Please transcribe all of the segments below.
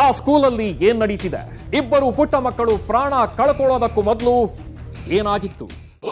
ಸ್ಕೂಲಲ್ಲಿ ಏನ್ ನಡೀತಿದೆ ಇಬ್ಬರು ಪುಟ್ಟ ಮಕ್ಕಳು ಪ್ರಾಣ ಕಳ್ಕೊಳ್ಳೋದಕ್ಕೂ ಮೊದಲು ಏನಾಗಿತ್ತು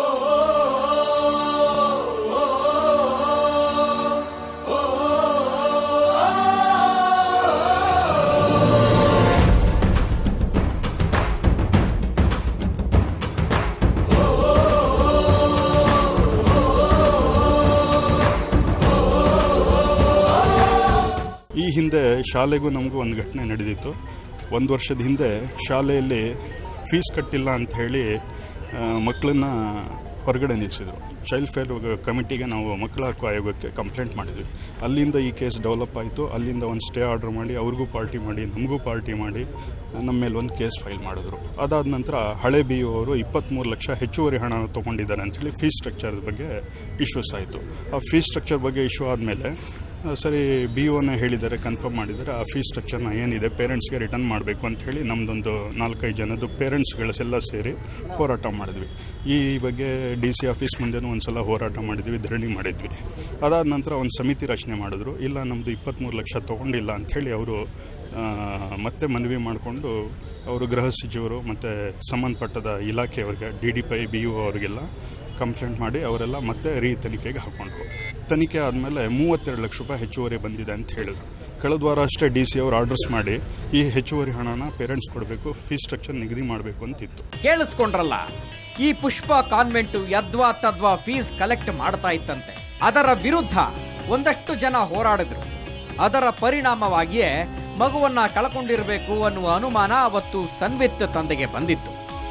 ಈ ಹಿಂದೆ ಶಾಲೆಗೂ ನಮಗೂ ಒಂದು ಘಟನೆ ನಡೆದಿತ್ತು ಒಂದು ವರ್ಷದ ಹಿಂದೆ ಶಾಲೆಯಲ್ಲಿ ಫೀಸ್ ಕಟ್ಟಿಲ್ಲ ಅಂತ ಹೇಳಿ ಆ, ಮಕ್ಕಳನ್ನ ಹೊರಗಡೆ ನಿಲ್ಲಿಸಿದ್ರು ಚೈಲ್ಡ್ ಫೇರ್ ಕಮಿಟಿಗೆ ನಾವು ಮಕ್ಕಳ ಹಕ್ಕು ಆಯೋಗಕ್ಕೆ ಕಂಪ್ಲೇಂಟ್ ಮಾಡಿದ್ವಿ ಅಲ್ಲಿಂದ ಈ ಕೇಸ್ ಡೆವಲಪ್ ಆಯಿತು ಅಲ್ಲಿಂದ ಒಂದು ಸ್ಟೇ ಆರ್ಡರ್ ಮಾಡಿ ಅವ್ರಿಗೂ ಪಾರ್ಟಿ ಮಾಡಿ ನಮಗೂ ಪಾರ್ಟಿ ಮಾಡಿ ನಮ್ಮ ಮೇಲೆ ಒಂದು ಕೇಸ್ ಫೈಲ್ ಮಾಡಿದ್ರು ಅದಾದ ನಂತರ ಹಳೆ ಬಿ ಅವರು ಇಪ್ಪತ್ತ್ಮೂರು ಲಕ್ಷ ಹೆಚ್ಚುವರಿ ಹಣ ತೊಗೊಂಡಿದ್ದಾರೆ ಅಂತೇಳಿ ಫೀಸ್ ಸ್ಟ್ರಕ್ಚರ್ ಬಗ್ಗೆ ಇಶ್ಯೂಸ್ ಆಯಿತು ಆ ಫೀಸ್ ಸ್ಟ್ರಕ್ಚರ್ ಬಗ್ಗೆ ಇಶ್ಯೂ ಆದಮೇಲೆ ಆ, ಸರಿ ಬಿ ಒನ ಹೇಳಿದ್ದಾರೆ ಕನ್ಫರ್ಮ್ ಮಾಡಿದ್ದಾರೆ ಆ ಫೀಸ್ ಸ್ಟ್ರಕ್ಚರ್ನ ಏನಿದೆ ಪೇರೆಂಟ್ಸ್ಗೆ ರಿಟರ್ನ್ ಮಾಡಬೇಕು ಅಂತ ಹೇಳಿ ನಮ್ಮದೊಂದು ನಾಲ್ಕೈದು ಜನದ್ದು ಪೇರೆಂಟ್ಸ್ಗಳೆಲ್ಲ ಸೇರಿ ಹೋರಾಟ ಮಾಡಿದ್ವಿ ಈ ಬಗ್ಗೆ ಡಿ ಸಿ ಆಫೀಸ್ ಮುಂದೆನೂ ಒಂದು ಸಲ ಹೋರಾಟ ಮಾಡಿದ್ವಿ ಧರಣಿ ಮಾಡಿದ್ವಿ ಅದಾದ ನಂತರ ಒಂದು ಸಮಿತಿ ರಚನೆ ಮಾಡಿದ್ರು ಇಲ್ಲ ನಮ್ಮದು ಇಪ್ಪತ್ತ್ಮೂರು ಲಕ್ಷ ತೊಗೊಂಡಿಲ್ಲ ಅಂಥೇಳಿ ಅವರು ಮತ್ತೆ ಮನವಿ ಮಾಡಿಕೊಂಡು ಅವರು ಗೃಹ ಸಚಿವರು ಮತ್ತು ಸಂಬಂಧಪಟ್ಟದ ಇಲಾಖೆಯವರಿಗೆ ಡಿ ಡಿ ಪೈ ಬಿ ಯು ಅವರಿಗೆಲ್ಲ ಕಂಪ್ಲೇಂಟ್ ಮಾಡಿ ಅವರೆಲ್ಲ ಮತ್ತೆ ರೀ ತನಿಖೆಗೆ ಹಾಕೊಂಡ್ರು ತನಿಖೆ ಆದಮೇಲೆ ಮೂವತ್ತೆರಡು ಲಕ್ಷ ರೂಪಾಯಿ ಹೆಚ್ಚುವರಿ ಬಂದಿದೆ ಅಂತ ಹೇಳಿದ್ರು ಕಳೆದ ವಾರ ಅಷ್ಟೇ ಡಿ ಸಿ ಅವರು ಆರ್ಡರ್ಸ್ ಮಾಡಿ ಈ ಹೆಚ್ಚುವರಿ ಹಣನ ಪೇರೆಂಟ್ಸ್ ಕೊಡಬೇಕು ಫೀಸ್ ಸ್ಟ್ರಕ್ಚರ್ ನಿಗದಿ ಮಾಡಬೇಕು ಅಂತಿತ್ತು ಕೇಳಿಸ್ಕೊಂಡ್ರಲ್ಲ ಈ ಪುಷ್ಪ ಕಾನ್ವೆಂಟ್ ಯದ್ವಾ ತದ್ವಾ ಫೀಸ್ ಕಲೆಕ್ಟ್ ಮಾಡ್ತಾ ಇತ್ತಂತೆ ಅದರ ವಿರುದ್ಧ ಒಂದಷ್ಟು ಜನ ಹೋರಾಡಿದ್ರು ಅದರ ಪರಿಣಾಮವಾಗಿಯೇ ಮಗುವನ್ನ ಕಳ್ಕೊಂಡಿರಬೇಕು ಅನ್ನುವ ಅನುಮಾನ ಅವತ್ತು ಸನ್ವಿತ್ ತಂದೆಗೆ ಬಂದಿತ್ತು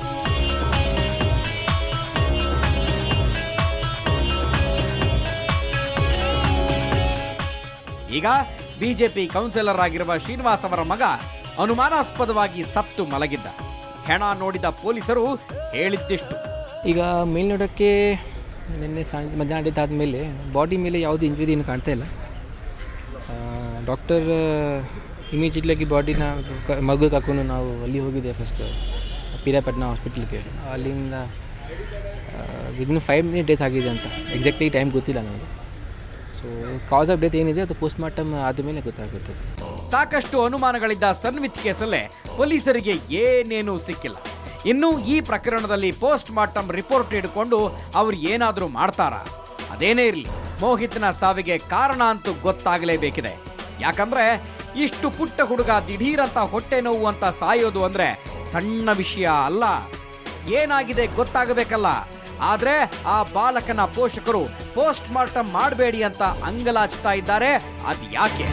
ಈಗ ಬಿಜೆಪಿ ಕೌನ್ಸಿಲರ್ ಆಗಿರುವ ಶ್ರೀನಿವಾಸ್ ಅವರ ಮಗ ಅನುಮಾನಾಸ್ಪದವಾಗಿ ಸತ್ತು ಮಲಗಿದ್ದ ಹೆಣ ನೋಡಿದ ಪೊಲೀಸರು ಹೇಳಿದ್ದಿಷ್ಟು ಈಗ ಮೇಲ್ನೋಡೋಕ್ಕೆ ನಿನ್ನೆ ಸಂಜೆ ಮಧ್ಯಾಹ್ನ ಆದಮೇಲೆ ಬಾಡಿ ಮೇಲೆ ಯಾವುದು ಇಂಜುರಿ ಏನು ಕಾಣ್ತಾ ಇಲ್ಲ ಡಾಕ್ಟರ್ ಇಮಿಜಿಯೇಟ್ಲಾಗಿ ಬಾಡಿನ ಕ- ಮಗು ಕರ್ಕೊಂಡು ನಾವು ಅಲ್ಲಿ ಹೋಗಿದ್ದೆ ಫಸ್ಟ್ ಪಿರಿಯಾಪಟ್ನಾ ಹಾಸ್ಪಿಟ್ಲಿಗೆ ಅಲ್ಲಿಂದ ವಿದಿನ್ ಫೈವ್ ಮಿನಿಟ್ ಡೆತ್ ಆಗಿದೆ ಅಂತ ಎಕ್ಸಾಕ್ಟ್ಲಿ ಟೈಮ್ ಗೊತ್ತಿಲ್ಲ ನನಗೆ ಸೊ ಕಾಸ್ ಆಫ್ ಡೆತ್ ಏನಿದೆ ಅದು ಪೋಸ್ಟ್ ಮಾರ್ಟಮ್ ಆದಮೇಲೆ ಗೊತ್ತಾಗುತ್ತದೆ ಸಾಕಷ್ಟು ಅನುಮಾನಗಳಿದ್ದ ಸನ್ವಿತ್ ಕೇಸಲ್ಲೇ ಪೊಲೀಸರಿಗೆ ಏನೇನೂ ಸಿಕ್ಕಿಲ್ಲ ಇನ್ನು ಈ ಪ್ರಕರಣದಲ್ಲಿ ಪೋಸ್ಟ್ ಮಾರ್ಟಮ್ ರಿಪೋರ್ಟ್ ಹಿಡ್ಕೊಂಡು ಅವ್ರು ಏನಾದರೂ ಮಾಡ್ತಾರಾ ಅದೇನೇ ಇರಲಿ ಮೋಹಿತ್ನ ಸಾವಿಗೆ ಕಾರಣ ಅಂತೂ ಗೊತ್ತಾಗಲೇಬೇಕಿದೆ ಯಾಕಂದ್ರೆ ಇಷ್ಟು ಪುಟ್ಟ ಹುಡುಗ ದಿಢೀರಂತ ಹೊಟ್ಟೆ ನೋವು ಅಂತ ಸಾಯೋದು ಅಂದ್ರೆ ಸಣ್ಣ ವಿಷಯ ಅಲ್ಲ ಏನಾಗಿದೆ ಗೊತ್ತಾಗಬೇಕಲ್ಲ ಆದ್ರೆ ಆ ಬಾಲಕನ ಪೋಷಕರು ಪೋಸ್ಟ್ ಮಾರ್ಟಮ್ ಮಾಡಬೇಡಿ ಅಂತ ಅಂಗಲಾಚ್ತಾ ಇದ್ದಾರೆ ಅದ್ ಯಾಕೆ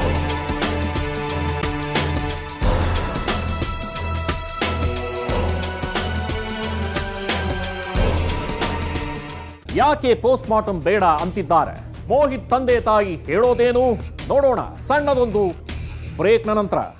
ಯಾಕೆ ಪೋಸ್ಟ್ ಮಾರ್ಟಮ್ ಬೇಡ ಅಂತಿದ್ದಾರೆ ಮೋಹಿತ್ ತಂದೆ ತಾಯಿ ಹೇಳೋದೇನು ನೋಡೋಣ ಸಣ್ಣದೊಂದು ಬ್ರೇಕ್ನ ನಂತರ